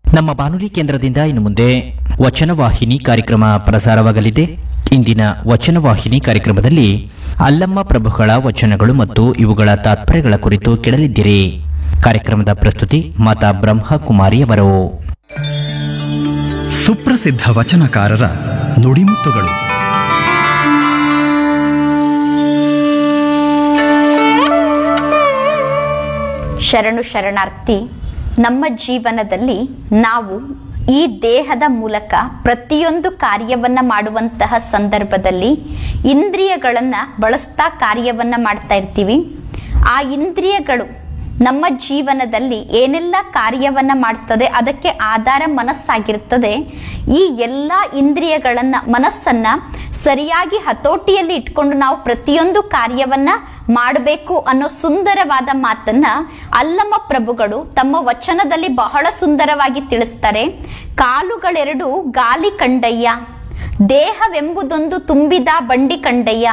ನಮ್ಮ ಬಾನುಲಿ ಕೇಂದ್ರದಿಂದ ಇನ್ನು ಮುಂದೆ ವಚನವಾಹಿನಿ ಕಾರ್ಯಕ್ರಮ ಪ್ರಸಾರವಾಗಲಿದೆ ಇಂದಿನ ವಚನವಾಹಿನಿ ಕಾರ್ಯಕ್ರಮದಲ್ಲಿ ಅಲ್ಲಮ್ಮ ಪ್ರಭುಗಳ ವಚನಗಳು ಮತ್ತು ಇವುಗಳ ತಾತ್ಪರ್ಯಗಳ ಕುರಿತು ಕೇಳಲಿದ್ದೀರಿ ಕಾರ್ಯಕ್ರಮದ ಪ್ರಸ್ತುತಿ ಮಾತಾ ಬ್ರಹ್ಮಕುಮಾರಿಯವರು ಸುಪ್ರಸಿದ್ಧ ವಚನಕಾರರ ನುಡಿಮುತ್ತುಗಳು ಶರಣು ಶರಣಾರ್ಥಿ ನಮ್ಮ ಜೀವನದಲ್ಲಿ ನಾವು ಈ ದೇಹದ ಮೂಲಕ ಪ್ರತಿಯೊಂದು ಕಾರ್ಯವನ್ನ ಮಾಡುವಂತಹ ಸಂದರ್ಭದಲ್ಲಿ ಇಂದ್ರಿಯಗಳನ್ನ ಬಳಸ್ತಾ ಕಾರ್ಯವನ್ನ ಮಾಡ್ತಾ ಇರ್ತೀವಿ ಆ ಇಂದ್ರಿಯಗಳು ನಮ್ಮ ಜೀವನದಲ್ಲಿ ಏನೆಲ್ಲ ಕಾರ್ಯವನ್ನ ಮಾಡ್ತದೆ ಅದಕ್ಕೆ ಆಧಾರ ಮನಸ್ಸಾಗಿರ್ತದೆ ಈ ಎಲ್ಲ ಇಂದ್ರಿಯಗಳನ್ನ ಮನಸ್ಸನ್ನ ಸರಿಯಾಗಿ ಹತೋಟಿಯಲ್ಲಿ ಇಟ್ಕೊಂಡು ನಾವು ಪ್ರತಿಯೊಂದು ಕಾರ್ಯವನ್ನ ಮಾಡಬೇಕು ಅನ್ನೋ ಸುಂದರವಾದ ಮಾತನ್ನ ಅಲ್ಲಮ್ಮ ಪ್ರಭುಗಳು ತಮ್ಮ ವಚನದಲ್ಲಿ ಬಹಳ ಸುಂದರವಾಗಿ ತಿಳಿಸ್ತಾರೆ ಕಾಲುಗಳೆರಡು ಗಾಲಿ ಕಂಡಯ್ಯ ದೇಹವೆಂಬುದೊಂದು ತುಂಬಿದ ಬಂಡಿ ಕಂಡಯ್ಯ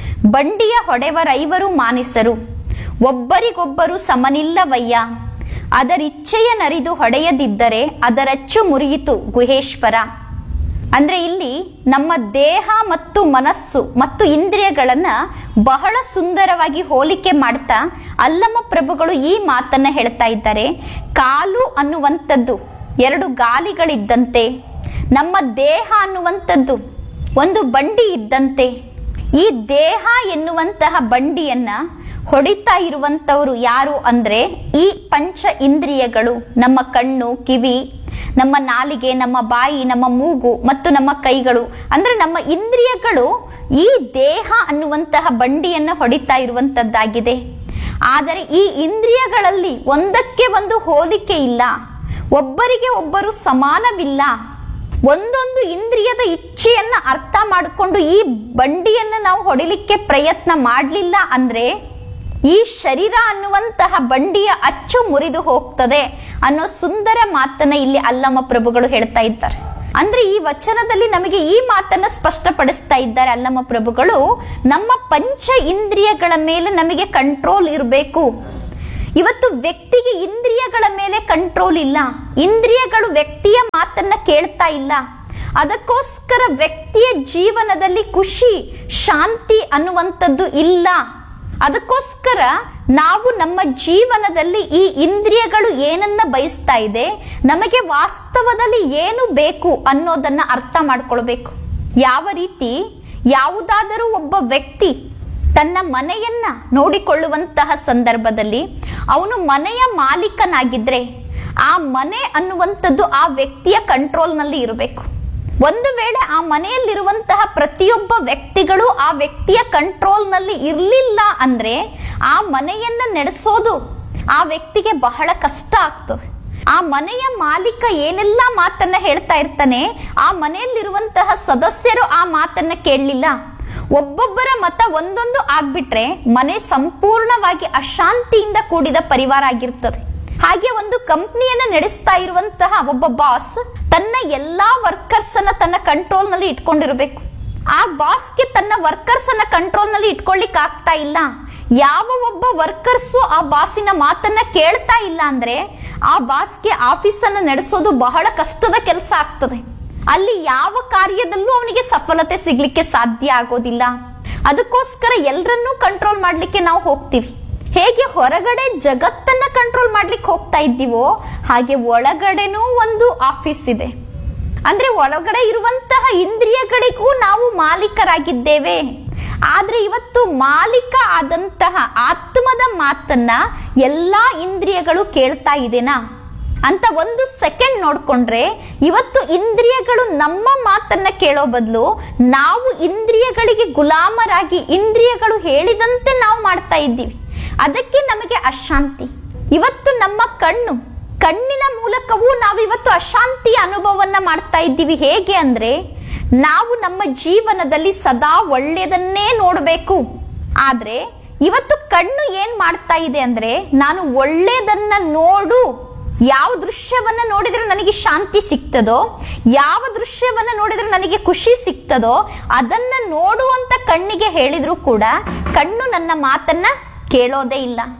ಬಂಡಿಯ ಹೊಡೆವರೈವರು ಮಾನಿಸರು ಒಬ್ಬರಿಗೊಬ್ಬರು ಸಮನಿಲ್ಲವಯ್ಯ ಅದರಿಚ್ಛೆಯ ನರಿದು ಹೊಡೆಯದಿದ್ದರೆ ಅದರಚ್ಚು ಮುರಿಯಿತು ಗುಹೇಶ್ವರ ಅಂದ್ರೆ ಇಲ್ಲಿ ನಮ್ಮ ದೇಹ ಮತ್ತು ಮನಸ್ಸು ಮತ್ತು ಇಂದ್ರಿಯಗಳನ್ನ ಬಹಳ ಸುಂದರವಾಗಿ ಹೋಲಿಕೆ ಮಾಡ್ತಾ ಅಲ್ಲಮ್ಮ ಪ್ರಭುಗಳು ಈ ಮಾತನ್ನ ಹೇಳ್ತಾ ಇದ್ದಾರೆ ಕಾಲು ಅನ್ನುವಂಥದ್ದು ಎರಡು ಗಾಲಿಗಳಿದ್ದಂತೆ ನಮ್ಮ ದೇಹ ಅನ್ನುವಂಥದ್ದು ಒಂದು ಬಂಡಿ ಇದ್ದಂತೆ ಈ ದೇಹ ಎನ್ನುವಂತಹ ಬಂಡಿಯನ್ನ ಹೊಡಿತಾ ಇರುವಂತವರು ಯಾರು ಅಂದ್ರೆ ಈ ಪಂಚ ಇಂದ್ರಿಯಗಳು ನಮ್ಮ ಕಣ್ಣು ಕಿವಿ ನಮ್ಮ ನಾಲಿಗೆ ನಮ್ಮ ಬಾಯಿ ನಮ್ಮ ಮೂಗು ಮತ್ತು ನಮ್ಮ ಕೈಗಳು ಅಂದ್ರೆ ನಮ್ಮ ಇಂದ್ರಿಯಗಳು ಈ ದೇಹ ಅನ್ನುವಂತಹ ಬಂಡಿಯನ್ನ ಹೊಡಿತಾ ಇರುವಂತದ್ದಾಗಿದೆ ಆದರೆ ಈ ಇಂದ್ರಿಯಗಳಲ್ಲಿ ಒಂದಕ್ಕೆ ಒಂದು ಹೋಲಿಕೆ ಇಲ್ಲ ಒಬ್ಬರಿಗೆ ಒಬ್ಬರು ಸಮಾನವಿಲ್ಲ ಒಂದೊಂದು ಇಂದ್ರಿಯದ ಇಚ್ಛೆಯನ್ನ ಅರ್ಥ ಮಾಡಿಕೊಂಡು ಈ ಬಂಡಿಯನ್ನು ನಾವು ಹೊಡಿಲಿಕ್ಕೆ ಪ್ರಯತ್ನ ಮಾಡಲಿಲ್ಲ ಅಂದ್ರೆ ಈ ಶರೀರ ಅನ್ನುವಂತಹ ಬಂಡಿಯ ಅಚ್ಚು ಮುರಿದು ಹೋಗ್ತದೆ ಅನ್ನೋ ಸುಂದರ ಮಾತನ್ನ ಇಲ್ಲಿ ಅಲ್ಲಮ್ಮ ಪ್ರಭುಗಳು ಹೇಳ್ತಾ ಇದ್ದಾರೆ ಅಂದ್ರೆ ಈ ವಚನದಲ್ಲಿ ನಮಗೆ ಈ ಮಾತನ್ನ ಸ್ಪಷ್ಟಪಡಿಸ್ತಾ ಇದ್ದಾರೆ ಅಲ್ಲಮ್ಮ ಪ್ರಭುಗಳು ನಮ್ಮ ಪಂಚ ಇಂದ್ರಿಯಗಳ ಮೇಲೆ ನಮಗೆ ಕಂಟ್ರೋಲ್ ಇರಬೇಕು ಇವತ್ತು ವ್ಯಕ್ತಿಗೆ ಇಂದ್ರಿಯಗಳ ಮೇಲೆ ಕಂಟ್ರೋಲ್ ಇಲ್ಲ ಇಂದ್ರಿಯಗಳು ವ್ಯಕ್ತಿಯ ಮಾತನ್ನ ಕೇಳ್ತಾ ಇಲ್ಲ ಅದಕ್ಕೋಸ್ಕರ ವ್ಯಕ್ತಿಯ ಜೀವನದಲ್ಲಿ ಖುಷಿ ಶಾಂತಿ ಅನ್ನುವಂಥದ್ದು ಇಲ್ಲ ಅದಕ್ಕೋಸ್ಕರ ನಾವು ನಮ್ಮ ಜೀವನದಲ್ಲಿ ಈ ಇಂದ್ರಿಯಗಳು ಏನನ್ನ ಬಯಸ್ತಾ ಇದೆ ನಮಗೆ ವಾಸ್ತವದಲ್ಲಿ ಏನು ಬೇಕು ಅನ್ನೋದನ್ನ ಅರ್ಥ ಮಾಡ್ಕೊಳ್ಬೇಕು ಯಾವ ರೀತಿ ಯಾವುದಾದರೂ ಒಬ್ಬ ವ್ಯಕ್ತಿ ತನ್ನ ಮನೆಯನ್ನ ನೋಡಿಕೊಳ್ಳುವಂತಹ ಸಂದರ್ಭದಲ್ಲಿ ಅವನು ಮನೆಯ ಮಾಲೀಕನಾಗಿದ್ರೆ ಆ ಮನೆ ಅನ್ನುವಂಥದ್ದು ಆ ವ್ಯಕ್ತಿಯ ಕಂಟ್ರೋಲ್ನಲ್ಲಿ ಇರಬೇಕು ಒಂದು ವೇಳೆ ಆ ಮನೆಯಲ್ಲಿರುವಂತಹ ಪ್ರತಿಯೊಬ್ಬ ವ್ಯಕ್ತಿಗಳು ಆ ವ್ಯಕ್ತಿಯ ಕಂಟ್ರೋಲ್ನಲ್ಲಿ ಇರಲಿಲ್ಲ ಅಂದ್ರೆ ಆ ಮನೆಯನ್ನ ನಡೆಸೋದು ಆ ವ್ಯಕ್ತಿಗೆ ಬಹಳ ಕಷ್ಟ ಆಗ್ತದೆ ಆ ಮನೆಯ ಮಾಲೀಕ ಏನೆಲ್ಲ ಮಾತನ್ನ ಹೇಳ್ತಾ ಇರ್ತಾನೆ ಆ ಮನೆಯಲ್ಲಿರುವಂತಹ ಸದಸ್ಯರು ಆ ಮಾತನ್ನ ಕೇಳಲಿಲ್ಲ ಒಬ್ಬೊಬ್ಬರ ಮತ ಒಂದೊಂದು ಆಗ್ಬಿಟ್ರೆ ಮನೆ ಸಂಪೂರ್ಣವಾಗಿ ಅಶಾಂತಿಯಿಂದ ಕೂಡಿದ ಪರಿವಾರ ಆಗಿರ್ತದೆ ಹಾಗೆ ಒಂದು ಕಂಪ್ನಿಯನ್ನ ನಡೆಸ್ತಾ ಇರುವಂತಹ ಒಬ್ಬ ಬಾಸ್ ತನ್ನ ಎಲ್ಲಾ ವರ್ಕರ್ಸ್ ಅನ್ನ ತನ್ನ ಕಂಟ್ರೋಲ್ ನಲ್ಲಿ ಇಟ್ಕೊಂಡಿರ್ಬೇಕು ಆ ಬಾಸ್ಗೆ ತನ್ನ ವರ್ಕರ್ಸ್ ಅನ್ನ ಕಂಟ್ರೋಲ್ ನಲ್ಲಿ ಇಟ್ಕೊಳ್ಳಿಕ್ ಆಗ್ತಾ ಇಲ್ಲ ಯಾವ ಒಬ್ಬ ವರ್ಕರ್ಸು ಆ ಬಾಸಿನ ಮಾತನ್ನ ಕೇಳ್ತಾ ಇಲ್ಲ ಅಂದ್ರೆ ಆ ಬಾಸ್ಗೆ ಆಫೀಸ್ ಅನ್ನ ನಡೆಸೋದು ಬಹಳ ಕಷ್ಟದ ಕೆಲಸ ಆಗ್ತದೆ ಅಲ್ಲಿ ಯಾವ ಕಾರ್ಯದಲ್ಲೂ ಅವನಿಗೆ ಸಫಲತೆ ಸಿಗ್ಲಿಕ್ಕೆ ಸಾಧ್ಯ ಆಗೋದಿಲ್ಲ ಅದಕ್ಕೋಸ್ಕರ ಎಲ್ಲರನ್ನೂ ಕಂಟ್ರೋಲ್ ಮಾಡ್ಲಿಕ್ಕೆ ನಾವು ಹೋಗ್ತೀವಿ ಹೇಗೆ ಹೊರಗಡೆ ಜಗತ್ತನ್ನ ಕಂಟ್ರೋಲ್ ಮಾಡ್ಲಿಕ್ಕೆ ಹೋಗ್ತಾ ಇದ್ದೀವೋ ಹಾಗೆ ಒಳಗಡೆನೂ ಒಂದು ಆಫೀಸ್ ಇದೆ ಅಂದ್ರೆ ಒಳಗಡೆ ಇರುವಂತಹ ಇಂದ್ರಿಯಗಳಿಗೂ ನಾವು ಮಾಲೀಕರಾಗಿದ್ದೇವೆ ಆದ್ರೆ ಇವತ್ತು ಮಾಲೀಕ ಆದಂತಹ ಆತ್ಮದ ಮಾತನ್ನ ಎಲ್ಲಾ ಇಂದ್ರಿಯಗಳು ಕೇಳ್ತಾ ಇದೆನಾ ಅಂತ ಒಂದು ಸೆಕೆಂಡ್ ನೋಡ್ಕೊಂಡ್ರೆ ಇವತ್ತು ಇಂದ್ರಿಯಗಳು ನಮ್ಮ ಮಾತನ್ನ ಕೇಳೋ ಬದಲು ನಾವು ಇಂದ್ರಿಯಗಳಿಗೆ ಗುಲಾಮರಾಗಿ ಇಂದ್ರಿಯಗಳು ಹೇಳಿದಂತೆ ನಾವು ಮಾಡ್ತಾ ಇದ್ದೀವಿ ಅದಕ್ಕೆ ನಮಗೆ ಅಶಾಂತಿ ಇವತ್ತು ನಮ್ಮ ಕಣ್ಣು ಕಣ್ಣಿನ ಮೂಲಕವೂ ನಾವು ಇವತ್ತು ಅಶಾಂತಿಯ ಅನುಭವವನ್ನ ಮಾಡ್ತಾ ಇದ್ದೀವಿ ಹೇಗೆ ಅಂದ್ರೆ ನಾವು ನಮ್ಮ ಜೀವನದಲ್ಲಿ ಸದಾ ಒಳ್ಳೆಯದನ್ನೇ ನೋಡಬೇಕು ಆದ್ರೆ ಇವತ್ತು ಕಣ್ಣು ಏನ್ ಮಾಡ್ತಾ ಇದೆ ಅಂದ್ರೆ ನಾನು ಒಳ್ಳೆಯದನ್ನ ನೋಡು ಯಾವ ದೃಶ್ಯವನ್ನ ನೋಡಿದ್ರೆ ನನಗೆ ಶಾಂತಿ ಸಿಗ್ತದೋ ಯಾವ ದೃಶ್ಯವನ್ನ ನೋಡಿದ್ರೆ ನನಗೆ ಖುಷಿ ಸಿಗ್ತದೋ ಅದನ್ನ ನೋಡುವಂತ ಕಣ್ಣಿಗೆ ಹೇಳಿದ್ರು ಕೂಡ ಕಣ್ಣು ನನ್ನ ಮಾತನ್ನ ಕೇಳೋದೇ ಇಲ್ಲ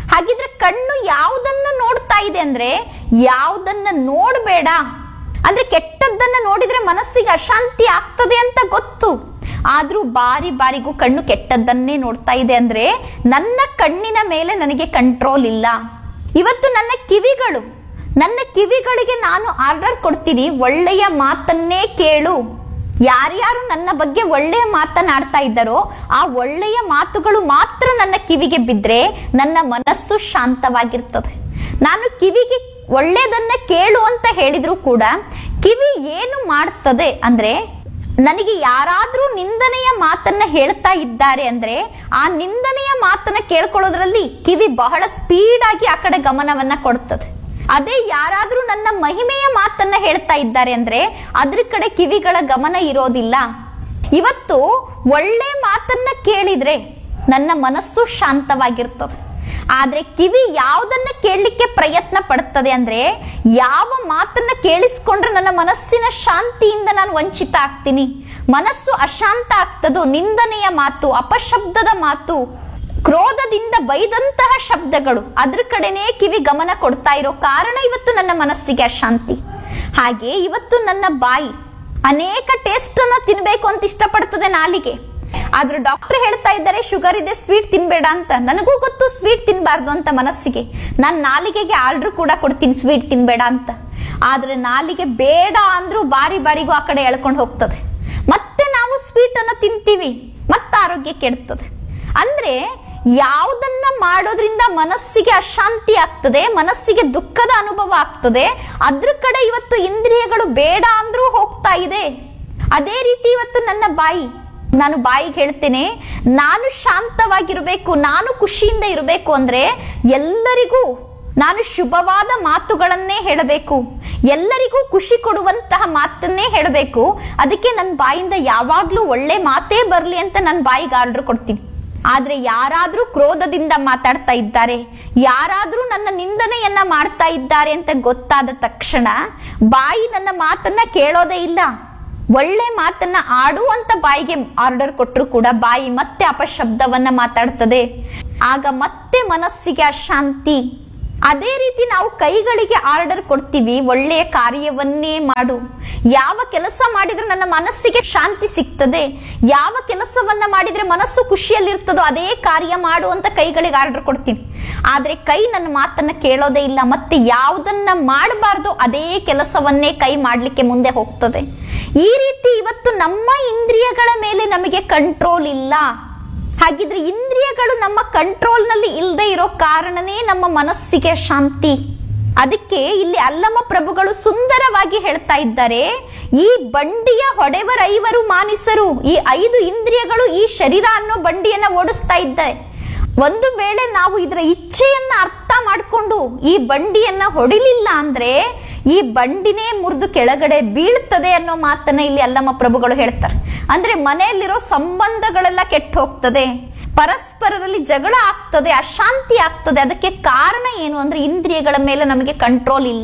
ಹಾಗಿದ್ರೆ ಕಣ್ಣು ಯಾವುದನ್ನ ನೋಡ್ತಾ ಇದೆ ಅಂದ್ರೆ ಯಾವುದನ್ನ ನೋಡಬೇಡ ಅಂದ್ರೆ ಕೆಟ್ಟದ್ದನ್ನ ನೋಡಿದ್ರೆ ಮನಸ್ಸಿಗೆ ಅಶಾಂತಿ ಆಗ್ತದೆ ಅಂತ ಗೊತ್ತು ಆದ್ರೂ ಬಾರಿ ಬಾರಿಗೂ ಕಣ್ಣು ಕೆಟ್ಟದ್ದನ್ನೇ ನೋಡ್ತಾ ಇದೆ ಅಂದ್ರೆ ನನ್ನ ಕಣ್ಣಿನ ಮೇಲೆ ನನಗೆ ಕಂಟ್ರೋಲ್ ಇಲ್ಲ ಇವತ್ತು ನನ್ನ ಕಿವಿಗಳು ನನ್ನ ಕಿವಿಗಳಿಗೆ ನಾನು ಆರ್ಡರ್ ಕೊಡ್ತೀನಿ ಒಳ್ಳೆಯ ಮಾತನ್ನೇ ಕೇಳು ಯಾರ್ಯಾರು ನನ್ನ ಬಗ್ಗೆ ಒಳ್ಳೆಯ ಮಾತನಾಡ್ತಾ ಇದ್ದಾರೋ ಆ ಒಳ್ಳೆಯ ಮಾತುಗಳು ಮಾತ್ರ ನನ್ನ ಕಿವಿಗೆ ಬಿದ್ರೆ ನನ್ನ ಮನಸ್ಸು ಶಾಂತವಾಗಿರ್ತದೆ ನಾನು ಕಿವಿಗೆ ಒಳ್ಳೆಯದನ್ನ ಕೇಳು ಅಂತ ಹೇಳಿದ್ರು ಕೂಡ ಕಿವಿ ಏನು ಮಾಡ್ತದೆ ಅಂದ್ರೆ ನನಗೆ ಯಾರಾದ್ರೂ ನಿಂದನೆಯ ಮಾತನ್ನ ಹೇಳ್ತಾ ಇದ್ದಾರೆ ಅಂದ್ರೆ ಆ ನಿಂದನೆಯ ಮಾತನ್ನ ಕೇಳ್ಕೊಳ್ಳೋದ್ರಲ್ಲಿ ಕಿವಿ ಬಹಳ ಸ್ಪೀಡ್ ಆಗಿ ಆ ಕಡೆ ಗಮನವನ್ನ ಕೊಡ್ತದೆ ಅದೇ ಯಾರಾದ್ರೂ ನನ್ನ ಮಹಿಮೆಯ ಮಾತನ್ನ ಹೇಳ್ತಾ ಇದ್ದಾರೆ ಅಂದ್ರೆ ಅದ್ರ ಕಡೆ ಕಿವಿಗಳ ಗಮನ ಇರೋದಿಲ್ಲ ಇವತ್ತು ಒಳ್ಳೆ ಮಾತನ್ನ ಕೇಳಿದ್ರೆ ನನ್ನ ಮನಸ್ಸು ಶಾಂತವಾಗಿರ್ತದೆ ಆದ್ರೆ ಕಿವಿ ಯಾವುದನ್ನ ಕೇಳಲಿಕ್ಕೆ ಪ್ರಯತ್ನ ಪಡುತ್ತದೆ ಅಂದ್ರೆ ಯಾವ ಮಾತನ್ನ ಕೇಳಿಸ್ಕೊಂಡ್ರೆ ನನ್ನ ಮನಸ್ಸಿನ ಶಾಂತಿಯಿಂದ ನಾನು ವಂಚಿತ ಆಗ್ತೀನಿ ಮನಸ್ಸು ಅಶಾಂತ ಆಗ್ತದೋ ನಿಂದನೆಯ ಮಾತು ಅಪಶಬ್ದದ ಮಾತು ಕ್ರೋಧದಿಂದ ಬೈದಂತಹ ಶಬ್ದಗಳು ಅದ್ರ ಕಡೆನೇ ಕಿವಿ ಗಮನ ಕೊಡ್ತಾ ಇರೋ ಕಾರಣ ಇವತ್ತು ನನ್ನ ಮನಸ್ಸಿಗೆ ಅಶಾಂತಿ ಹಾಗೆ ಇವತ್ತು ನನ್ನ ಬಾಯಿ ಅನೇಕ ಟೇಸ್ಟ್ ಅನ್ನ ತಿನ್ಬೇಕು ಅಂತ ಇಷ್ಟಪಡ್ತದೆ ನಾಲಿಗೆ ಆದ್ರೆ ಡಾಕ್ಟರ್ ಹೇಳ್ತಾ ಇದ್ದಾರೆ ಶುಗರ್ ಇದೆ ಸ್ವೀಟ್ ತಿನ್ಬೇಡ ಅಂತ ನನಗೂ ಗೊತ್ತು ಸ್ವೀಟ್ ತಿನ್ಬಾರ್ದು ಅಂತ ಮನಸ್ಸಿಗೆ ನಾನು ನಾಲಿಗೆಗೆ ಆರ್ಡರ್ ಕೂಡ ಕೊಡ್ತೀನಿ ಸ್ವೀಟ್ ತಿನ್ಬೇಡ ಅಂತ ಆದ್ರೆ ನಾಲಿಗೆ ಬೇಡ ಅಂದ್ರೂ ಬಾರಿ ಬಾರಿಗೂ ಆ ಕಡೆ ಎಳ್ಕೊಂಡು ಹೋಗ್ತದೆ ಮತ್ತೆ ನಾವು ಸ್ವೀಟ್ ಅನ್ನ ತಿಂತೀವಿ ಮತ್ತೆ ಆರೋಗ್ಯ ಕೆಡ್ತದೆ ಅಂದ್ರೆ ಯಾವುದನ್ನ ಮಾಡೋದ್ರಿಂದ ಮನಸ್ಸಿಗೆ ಅಶಾಂತಿ ಆಗ್ತದೆ ಮನಸ್ಸಿಗೆ ದುಃಖದ ಅನುಭವ ಆಗ್ತದೆ ಅದ್ರ ಕಡೆ ಇವತ್ತು ಇಂದ್ರಿಯಗಳು ಬೇಡ ಅಂದ್ರೂ ಹೋಗ್ತಾ ಇದೆ ಅದೇ ರೀತಿ ಇವತ್ತು ನನ್ನ ಬಾಯಿ ನಾನು ಬಾಯಿಗೆ ಹೇಳ್ತೇನೆ ನಾನು ಶಾಂತವಾಗಿರಬೇಕು ನಾನು ಖುಷಿಯಿಂದ ಇರಬೇಕು ಅಂದ್ರೆ ಎಲ್ಲರಿಗೂ ನಾನು ಶುಭವಾದ ಮಾತುಗಳನ್ನೇ ಹೇಳಬೇಕು ಎಲ್ಲರಿಗೂ ಖುಷಿ ಕೊಡುವಂತಹ ಮಾತನ್ನೇ ಹೇಳಬೇಕು ಅದಕ್ಕೆ ನನ್ನ ಬಾಯಿಂದ ಯಾವಾಗ್ಲೂ ಒಳ್ಳೆ ಮಾತೇ ಬರಲಿ ಅಂತ ನನ್ನ ಬಾಯಿಗೆ ಆರ್ಡರ್ ಕೊಡ್ತೀನಿ ಆದ್ರೆ ಯಾರಾದ್ರೂ ಕ್ರೋಧದಿಂದ ಮಾತಾಡ್ತಾ ಇದ್ದಾರೆ ಯಾರಾದ್ರೂ ನನ್ನ ನಿಂದನೆಯನ್ನ ಮಾಡ್ತಾ ಇದ್ದಾರೆ ಅಂತ ಗೊತ್ತಾದ ತಕ್ಷಣ ಬಾಯಿ ನನ್ನ ಮಾತನ್ನ ಕೇಳೋದೇ ಇಲ್ಲ ಒಳ್ಳೆ ಮಾತನ್ನ ಆಡು ಅಂತ ಬಾಯಿಗೆ ಆರ್ಡರ್ ಕೊಟ್ಟರು ಕೂಡ ಬಾಯಿ ಮತ್ತೆ ಅಪಶಬ್ದವನ್ನ ಮಾತಾಡ್ತದೆ ಆಗ ಮತ್ತೆ ಮನಸ್ಸಿಗೆ ಅಶಾಂತಿ ಅದೇ ರೀತಿ ನಾವು ಕೈಗಳಿಗೆ ಆರ್ಡರ್ ಕೊಡ್ತೀವಿ ಒಳ್ಳೆಯ ಕಾರ್ಯವನ್ನೇ ಮಾಡು ಯಾವ ಕೆಲಸ ಮಾಡಿದ್ರೆ ನನ್ನ ಮನಸ್ಸಿಗೆ ಶಾಂತಿ ಸಿಗ್ತದೆ ಯಾವ ಕೆಲಸವನ್ನ ಮಾಡಿದ್ರೆ ಮನಸ್ಸು ಖುಷಿಯಲ್ಲಿರ್ತದೋ ಅದೇ ಕಾರ್ಯ ಮಾಡು ಅಂತ ಕೈಗಳಿಗೆ ಆರ್ಡರ್ ಕೊಡ್ತೀನಿ ಆದ್ರೆ ಕೈ ನನ್ನ ಮಾತನ್ನ ಕೇಳೋದೇ ಇಲ್ಲ ಮತ್ತೆ ಯಾವುದನ್ನ ಮಾಡಬಾರ್ದು ಅದೇ ಕೆಲಸವನ್ನೇ ಕೈ ಮಾಡ್ಲಿಕ್ಕೆ ಮುಂದೆ ಹೋಗ್ತದೆ ಈ ರೀತಿ ಇವತ್ತು ನಮ್ಮ ಇಂದ್ರಿಯಗಳ ಮೇಲೆ ನಮಗೆ ಕಂಟ್ರೋಲ್ ಇಲ್ಲ ಹಾಗಿದ್ರೆ ಇಂದ್ರಿಯಗಳು ನಮ್ಮ ಕಂಟ್ರೋಲ್ನಲ್ಲಿ ಇಲ್ಲದೆ ಇರೋ ಕಾರಣನೇ ನಮ್ಮ ಮನಸ್ಸಿಗೆ ಶಾಂತಿ ಅದಕ್ಕೆ ಇಲ್ಲಿ ಅಲ್ಲಮ ಪ್ರಭುಗಳು ಸುಂದರವಾಗಿ ಹೇಳ್ತಾ ಇದ್ದಾರೆ ಈ ಬಂಡಿಯ ಹೊಡೆವರೈವರು ಮಾನಿಸರು ಈ ಐದು ಇಂದ್ರಿಯಗಳು ಈ ಶರೀರ ಅನ್ನೋ ಬಂಡಿಯನ್ನ ಓಡಿಸ್ತಾ ಇದ್ದಾರೆ ಒಂದು ವೇಳೆ ನಾವು ಇದರ ಇಚ್ಛೆಯನ್ನ ಅರ್ಥ ಮಾಡಿಕೊಂಡು ಈ ಬಂಡಿಯನ್ನ ಹೊಡಿಲಿಲ್ಲ ಅಂದ್ರೆ ಈ ಬಂಡಿನೇ ಮುರಿದು ಕೆಳಗಡೆ ಬೀಳ್ತದೆ ಅನ್ನೋ ಮಾತನ್ನ ಇಲ್ಲಿ ಅಲ್ಲಮ್ಮ ಪ್ರಭುಗಳು ಹೇಳ್ತಾರೆ ಅಂದ್ರೆ ಮನೆಯಲ್ಲಿರೋ ಸಂಬಂಧಗಳೆಲ್ಲ ಕೆಟ್ಟ ಹೋಗ್ತದೆ ಪರಸ್ಪರರಲ್ಲಿ ಜಗಳ ಆಗ್ತದೆ ಅಶಾಂತಿ ಆಗ್ತದೆ ಅದಕ್ಕೆ ಕಾರಣ ಏನು ಅಂದ್ರೆ ಇಂದ್ರಿಯಗಳ ಮೇಲೆ ನಮಗೆ ಕಂಟ್ರೋಲ್ ಇಲ್ಲ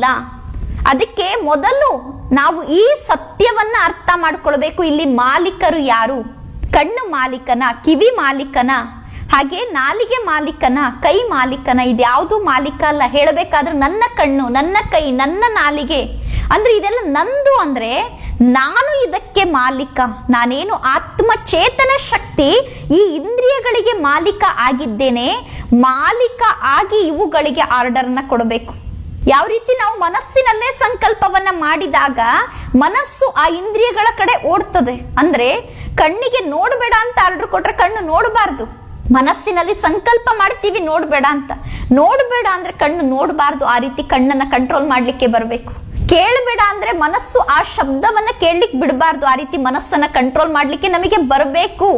ಅದಕ್ಕೆ ಮೊದಲು ನಾವು ಈ ಸತ್ಯವನ್ನ ಅರ್ಥ ಮಾಡ್ಕೊಳ್ಬೇಕು ಇಲ್ಲಿ ಮಾಲೀಕರು ಯಾರು ಕಣ್ಣು ಮಾಲೀಕನ ಕಿವಿ ಮಾಲೀಕನ ಹಾಗೆ ನಾಲಿಗೆ ಮಾಲೀಕನ ಕೈ ಮಾಲೀಕನ ಇದ್ಯಾವುದು ಮಾಲೀಕ ಅಲ್ಲ ಹೇಳಬೇಕಾದ್ರೆ ನನ್ನ ಕಣ್ಣು ನನ್ನ ಕೈ ನನ್ನ ನಾಲಿಗೆ ಅಂದ್ರೆ ಇದೆಲ್ಲ ನಂದು ಅಂದ್ರೆ ನಾನು ಇದಕ್ಕೆ ಮಾಲೀಕ ನಾನೇನು ಆತ್ಮ ಚೇತನ ಶಕ್ತಿ ಈ ಇಂದ್ರಿಯಗಳಿಗೆ ಮಾಲೀಕ ಆಗಿದ್ದೇನೆ ಮಾಲೀಕ ಆಗಿ ಇವುಗಳಿಗೆ ಆರ್ಡರ್ನ ಕೊಡಬೇಕು ಯಾವ ರೀತಿ ನಾವು ಮನಸ್ಸಿನಲ್ಲೇ ಸಂಕಲ್ಪವನ್ನ ಮಾಡಿದಾಗ ಮನಸ್ಸು ಆ ಇಂದ್ರಿಯಗಳ ಕಡೆ ಓಡ್ತದೆ ಅಂದ್ರೆ ಕಣ್ಣಿಗೆ ನೋಡಬೇಡ ಅಂತ ಆರ್ಡರ್ ಕೊಟ್ರೆ ಕಣ್ಣು ನೋಡಬಾರ್ದು ಮನಸ್ಸಿನಲ್ಲಿ ಸಂಕಲ್ಪ ಮಾಡ್ತೀವಿ ನೋಡಬೇಡ ಅಂತ ನೋಡಬೇಡ ಅಂದ್ರೆ ಕಣ್ಣು ನೋಡಬಾರ್ದು ಆ ರೀತಿ ಕಣ್ಣನ್ನ ಕಂಟ್ರೋಲ್ ಮಾಡ್ಲಿಕ್ಕೆ ಬರಬೇಕು ಕೇಳಬೇಡ ಅಂದ್ರೆ ಮನಸ್ಸು ಆ ಶಬ್ದವನ್ನ ಕೇಳಲಿಕ್ಕೆ ಬಿಡಬಾರ್ದು ಆ ರೀತಿ ಮನಸ್ಸನ್ನ ಕಂಟ್ರೋಲ್ ಮಾಡ್ಲಿಕ್ಕೆ ನಮಗೆ ಬರಬೇಕು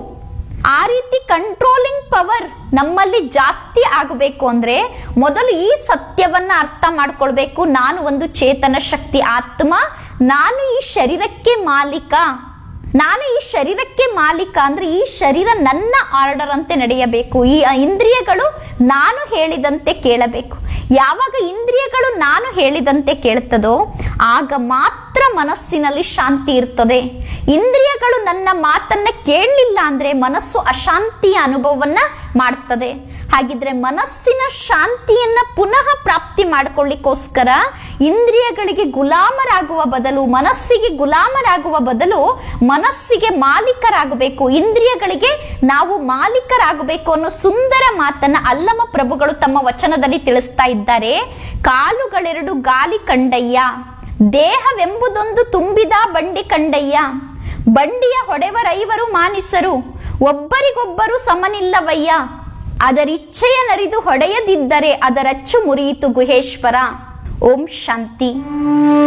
ಆ ರೀತಿ ಕಂಟ್ರೋಲಿಂಗ್ ಪವರ್ ನಮ್ಮಲ್ಲಿ ಜಾಸ್ತಿ ಆಗಬೇಕು ಅಂದ್ರೆ ಮೊದಲು ಈ ಸತ್ಯವನ್ನ ಅರ್ಥ ಮಾಡ್ಕೊಳ್ಬೇಕು ನಾನು ಒಂದು ಚೇತನ ಶಕ್ತಿ ಆತ್ಮ ನಾನು ಈ ಶರೀರಕ್ಕೆ ಮಾಲೀಕ ನಾನು ಈ ಶರೀರಕ್ಕೆ ಮಾಲೀಕ ಅಂದ್ರೆ ಈ ಶರೀರ ನನ್ನ ಆರ್ಡರ್ ಅಂತೆ ನಡೆಯಬೇಕು ಈ ಇಂದ್ರಿಯಗಳು ನಾನು ಹೇಳಿದಂತೆ ಕೇಳಬೇಕು ಯಾವಾಗ ಇಂದ್ರಿಯಗಳು ನಾನು ಹೇಳಿದಂತೆ ಕೇಳ್ತದೋ ಆಗ ಮಾತ್ರ ಮನಸ್ಸಿನಲ್ಲಿ ಶಾಂತಿ ಇರ್ತದೆ ಇಂದ್ರಿಯಗಳು ನನ್ನ ಮಾತನ್ನ ಕೇಳಲಿಲ್ಲ ಅಂದ್ರೆ ಮನಸ್ಸು ಅಶಾಂತಿಯ ಅನುಭವವನ್ನ ಮಾಡ್ತದೆ ಹಾಗಿದ್ರೆ ಮನಸ್ಸಿನ ಶಾಂತಿಯನ್ನ ಪುನಃ ಪ್ರಾಪ್ತಿ ಮಾಡ್ಕೊಳ್ಳಿಕ್ಕೋಸ್ಕರ ಇಂದ್ರಿಯಗಳಿಗೆ ಗುಲಾಮರಾಗುವ ಬದಲು ಮನಸ್ಸಿಗೆ ಗುಲಾಮರಾಗುವ ಬದಲು ಮನಸ್ಸಿಗೆ ಮಾಲೀಕರಾಗಬೇಕು ಇಂದ್ರಿಯಗಳಿಗೆ ನಾವು ಮಾಲೀಕರಾಗಬೇಕು ಅನ್ನೋ ಸುಂದರ ಮಾತನ್ನ ಅಲ್ಲಮ ಪ್ರಭುಗಳು ತಮ್ಮ ವಚನದಲ್ಲಿ ತಿಳಿಸ್ತಾ ಇದ್ದಾರೆ ಕಾಲುಗಳೆರಡು ಗಾಲಿ ಕಂಡಯ್ಯ ದೇಹವೆಂಬುದೊಂದು ತುಂಬಿದ ಬಂಡಿ ಕಂಡಯ್ಯ ಬಂಡಿಯ ಹೊಡೆವರೈವರು ಮಾನಿಸರು ಒಬ್ಬರಿಗೊಬ್ಬರು ಸಮನಿಲ್ಲವಯ್ಯ ಅದರಿಚ್ಛೆಯ ನರಿದು ಹೊಡೆಯದಿದ್ದರೆ ಅದರಚ್ಚು ಮುರಿಯಿತು ಗುಹೇಶ್ವರ ಓಂ ಶಾಂತಿ